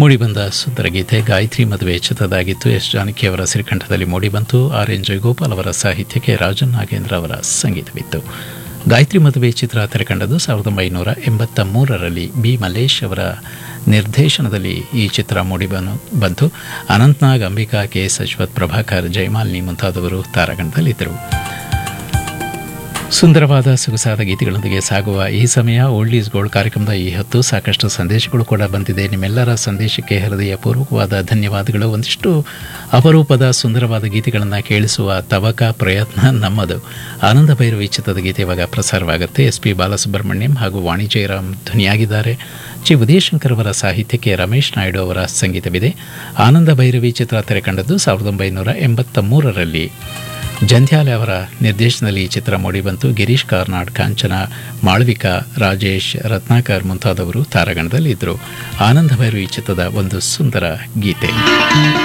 ಮೂಡಿಬಂದ ಸುಂದರ ಗೀತೆ ಗಾಯತ್ರಿ ಮದುವೆ ಚಿತ್ರದಾಗಿತ್ತು ಎಸ್ ಜಾನಕಿ ಅವರ ಸಿರಿಕಂಠದಲ್ಲಿ ಮೂಡಿಬಂತು ಆರ್ ಎನ್ ಜಯಗೋಪಾಲ್ ಅವರ ಸಾಹಿತ್ಯಕ್ಕೆ ರಾಜನ್ ನಾಗೇಂದ್ರ ಅವರ ಸಂಗೀತವಿತ್ತು ಗಾಯತ್ರಿ ಮದುವೆ ಚಿತ್ರ ತೆರೆಕಂಡದ್ದು ಸಾವಿರದ ಒಂಬೈನೂರ ಎಂಬತ್ತ ಮೂರರಲ್ಲಿ ಬಿ ಮಲ್ಲೇಶ್ ಅವರ ನಿರ್ದೇಶನದಲ್ಲಿ ಈ ಚಿತ್ರ ಮೂಡಿಬನು ಬಂತು ಅನಂತ್ನಾಗ್ ಅಂಬಿಕಾ ಕೆ ಎಸ್ ಅಶ್ವಥ್ ಪ್ರಭಾಕರ್ ಜಯಮಾಲಿನಿ ಮುಂತಾದವರು ತಾರಾಗಣದಲ್ಲಿದ್ದರು ಸುಂದರವಾದ ಸೊಗಸಾದ ಗೀತೆಗಳೊಂದಿಗೆ ಸಾಗುವ ಈ ಸಮಯ ಓಲ್ಡ್ ಈಸ್ ಗೋಲ್ಡ್ ಕಾರ್ಯಕ್ರಮದ ಈ ಹೊತ್ತು ಸಾಕಷ್ಟು ಸಂದೇಶಗಳು ಕೂಡ ಬಂದಿದೆ ನಿಮ್ಮೆಲ್ಲರ ಸಂದೇಶಕ್ಕೆ ಹೃದಯಪೂರ್ವಕವಾದ ಧನ್ಯವಾದಗಳು ಒಂದಿಷ್ಟು ಅಪರೂಪದ ಸುಂದರವಾದ ಗೀತೆಗಳನ್ನು ಕೇಳಿಸುವ ತವಕ ಪ್ರಯತ್ನ ನಮ್ಮದು ಆನಂದ ಭೈರವಿ ಚಿತ್ರದ ಗೀತೆ ಇವಾಗ ಪ್ರಸಾರವಾಗುತ್ತೆ ಎಸ್ ಪಿ ಬಾಲಸುಬ್ರಹ್ಮಣ್ಯಂ ಹಾಗೂ ವಾಣಿ ಜಯರಾಮ್ ಧ್ವನಿಯಾಗಿದ್ದಾರೆ ಜಿ ಉದಯಶಂಕರ್ ಅವರ ಸಾಹಿತ್ಯಕ್ಕೆ ರಮೇಶ್ ನಾಯ್ಡು ಅವರ ಸಂಗೀತವಿದೆ ಆನಂದ ಭೈರವಿ ಚಿತ್ರ ತೆರೆಕಂಡದ್ದು ಸಾವಿರದ ಒಂಬೈನೂರ ಎಂಬತ್ತ ಮೂರರಲ್ಲಿ ಜಂಧ್ಯಾಲೆ ಅವರ ನಿರ್ದೇಶನದಲ್ಲಿ ಈ ಚಿತ್ರ ಮೂಡಿಬಂತು ಗಿರೀಶ್ ಕಾರ್ನಾಡ್ ಕಾಂಚನ ಮಾಳವಿಕಾ ರಾಜೇಶ್ ರತ್ನಾಕರ್ ಮುಂತಾದವರು ತಾರಾಗಣದಲ್ಲಿದ್ದರು ಆನಂದ ಭೈರವಿ ಚಿತ್ರದ ಒಂದು ಸುಂದರ ಗೀತೆ